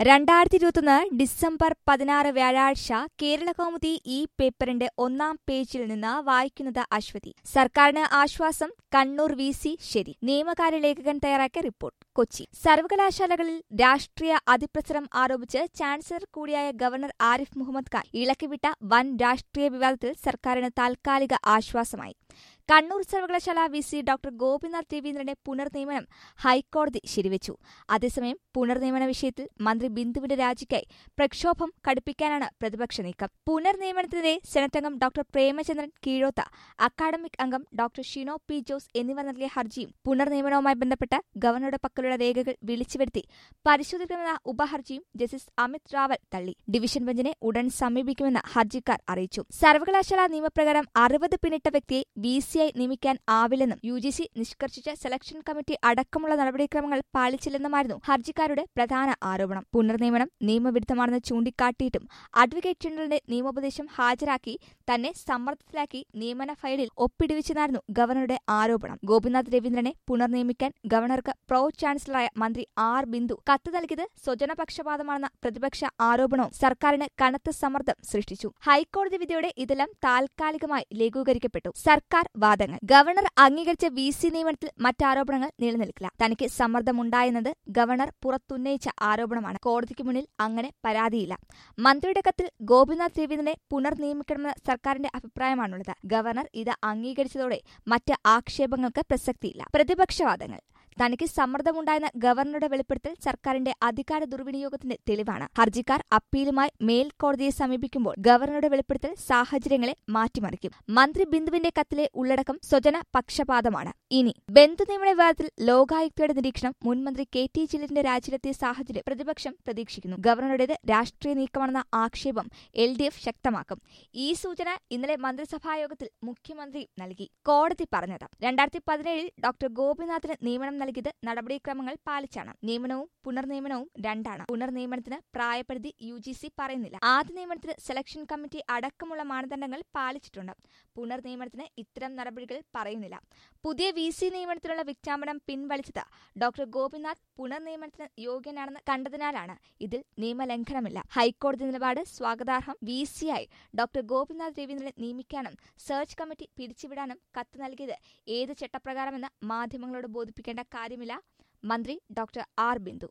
രണ്ടായിരത്തി ഇരുപത്തൊന്ന് ഡിസംബർ പതിനാറ് വ്യാഴാഴ്ച കേരള കൗമുദി ഈ പേപ്പറിന്റെ ഒന്നാം പേജിൽ നിന്ന് വായിക്കുന്നത് അശ്വതി സർക്കാരിന് ആശ്വാസം കണ്ണൂർ വി സി ശരി നിയമകാര്യ ലേഖകൻ തയ്യാറാക്കിയ റിപ്പോർട്ട് കൊച്ചി സർവകലാശാലകളിൽ രാഷ്ട്രീയ അതിപ്രസരം ആരോപിച്ച് ചാൻസലർ കൂടിയായ ഗവർണർ ആരിഫ് മുഹമ്മദ് ഖാൻ ഇളക്കിവിട്ട വൻ രാഷ്ട്രീയ വിവാദത്തിൽ സർക്കാരിന് താൽക്കാലിക ആശ്വാസമായി കണ്ണൂർ സർവകലാശാല വി സി ഡോക്ടർ ഗോപിനാഥ് രവീന്ദ്രന്റെ പുനർനിയമനം ഹൈക്കോടതി ശരിവച്ചു അതേസമയം പുനർനിയമന വിഷയത്തിൽ മന്ത്രി ബിന്ദുവിന്റെ രാജിക്കായി പ്രക്ഷോഭം കടുപ്പിക്കാനാണ് പ്രതിപക്ഷ നീക്കം പുനർനിയമനത്തിനെതിരെ സെനറ്റംഗം ഡോക്ടർ പ്രേമചന്ദ്രൻ കീഴോത്ത അക്കാഡമിക് അംഗം ഡോക്ടർ ഷിനോ പി ജോസ് എന്നിവർ നൽകിയ ഹർജിയും പുനർനിയമനവുമായി ബന്ധപ്പെട്ട് ഗവർണറുടെ പക്കലുള്ള രേഖകൾ വിളിച്ചുവരുത്തി പരിശോധിക്കണമെന്ന ഉപഹർജിയും ജസ്റ്റിസ് അമിത് റാവൽ തള്ളി ഡിവിഷൻ ബെഞ്ചിനെ ഉടൻ സമീപിക്കുമെന്ന് ഹർജിക്കാർ അറിയിച്ചു സർവകലാശാല നിയമപ്രകാരം അറുപത് പിന്നിട്ട വ്യക്തിയെ വി സിയായി നിയമിക്കാൻ ആവില്ലെന്നും യു ജി സി നിഷ്കർഷിച്ച സെലക്ഷൻ കമ്മിറ്റി അടക്കമുള്ള നടപടിക്രമങ്ങൾ പാലിച്ചില്ലെന്നുമായിരുന്നു ഹർജിക്കാരുടെ പ്രധാന ആരോപണം പുനർനിയമനം നിയമവിരുദ്ധമാണെന്ന് ചൂണ്ടിക്കാട്ടിയിട്ടും അഡ്വക്കേറ്റ് ജനറലിന്റെ നിയമോപദേശം ഹാജരാക്കി തന്നെ സമ്മർദ്ദത്തിലാക്കി നിയമന ഫയലിൽ ഒപ്പിടുവിച്ചെന്നായിരുന്നു ഗവർണറുടെ ആരോപണം ഗോപിനാഥ് രവീന്ദ്രനെ പുനർനിയമിക്കാൻ ഗവർണർക്ക് പ്രോ ചാൻസലറായ മന്ത്രി ആർ ബിന്ദു കത്ത് നൽകിയത് സ്വജനപക്ഷപാതമാണെന്ന പ്രതിപക്ഷ ആരോപണവും സർക്കാരിന് കനത്ത സമ്മർദ്ദം സൃഷ്ടിച്ചു ഹൈക്കോടതി വിധിയോടെ ഇതെല്ലാം താൽക്കാലികമായി ലഘൂകരിക്കപ്പെട്ടു സർക്കാർ വാദങ്ങൾ ഗവർണർ അംഗീകരിച്ച വി സി നിയമനത്തിൽ മറ്റാരോപണങ്ങൾ നിലനിൽക്കില്ല തനിക്ക് സമ്മർദ്ദമുണ്ടായെന്നത് ഗവർണർ പുറത്തുന്നയിച്ച ആരോപണമാണ് കോടതിക്ക് മുന്നിൽ അങ്ങനെ പരാതിയില്ല മന്ത്രിയുടെ കത്തിൽ ഗോപിനാഥ് രവീന്ദ്രനെ പുനർനിയമിക്കണമെന്ന സർക്കാരിന്റെ അഭിപ്രായമാണുള്ളത് ഗവർണർ ഇത് അംഗീകരിച്ചതോടെ മറ്റ് ആക്ഷേപങ്ങൾക്ക് പ്രസക്തിയില്ല പ്രതിപക്ഷവാദങ്ങൾ തനിക്ക് സമ്മർദ്ദമുണ്ടായെന്ന ഗവർണറുടെ വെളിപ്പെടുത്തൽ സർക്കാരിന്റെ അധികാര ദുർവിനിയോഗത്തിന്റെ തെളിവാണ് ഹർജിക്കാർ അപ്പീലുമായി മേൽക്കോടതിയെ സമീപിക്കുമ്പോൾ ഗവർണറുടെ വെളിപ്പെടുത്തൽ സാഹചര്യങ്ങളെ മാറ്റിമറിക്കും മന്ത്രി ബിന്ദുവിന്റെ കത്തിലെ ഉള്ളടക്കം സ്വജന പക്ഷപാതമാണ് ഇനി ബന്ധു നിയമന വിവാദത്തിൽ ലോകായുക്തയുടെ നിരീക്ഷണം മുൻമന്ത്രി കെ ടി ജലീലിന്റെ രാജിയിലെത്തിയ സാഹചര്യം പ്രതിപക്ഷം പ്രതീക്ഷിക്കുന്നു ഗവർണറുടേത് രാഷ്ട്രീയ നീക്കമാണെന്ന ആക്ഷേപം എൽ ഡി എഫ് ശക്തമാക്കും ഈ സൂചന ഇന്നലെ മന്ത്രിസഭായോഗത്തിൽ മുഖ്യമന്ത്രി നൽകി കോടതി പറഞ്ഞത് രണ്ടായിരത്തി പതിനേഴിൽ ഡോക്ടർ ഗോപിനാഥിന് നിയമനം നൽകിയത് നടപടിക്രമങ്ങൾ പാലിച്ചാണ് നിയമനവും പുനർനിയമനവും രണ്ടാണ് പുനർനിയമനത്തിന് പ്രായപരിധി യു ജി സി പറയുന്നില്ല ആദ്യ നിയമനത്തിന് സെലക്ഷൻ കമ്മിറ്റി അടക്കമുള്ള മാനദണ്ഡങ്ങൾ പാലിച്ചിട്ടുണ്ട് പുനർനിയമനത്തിന് ഇത്തരം നടപടികൾ പറയുന്നില്ല പുതിയ വി സി നിയമനത്തിനുള്ള വിജ്ഞാപനം പിൻവലിച്ചത് ഡോക്ടർ ഗോപിനാഥ് പുനർനിയമനത്തിന് യോഗ്യനാണെന്ന് കണ്ടതിനാലാണ് ഇതിൽ നിയമലംഘനമില്ല ഹൈക്കോടതി നിലപാട് സ്വാഗതാർഹം വി സിയായി ഡോക്ടർ ഗോപിനാഥ് രവീന്ദ്രനെ നിയമിക്കാനും സെർച്ച് കമ്മിറ്റി പിരിച്ചുവിടാനും കത്ത് നൽകിയത് ഏത് ചട്ടപ്രകാരമെന്ന് മാധ്യമങ്ങളോട് ബോധിപ്പിക്കേണ്ട കാര്യമില്ല മന്ത്രി ഡോക്ടർ ആർ ബിന്ദു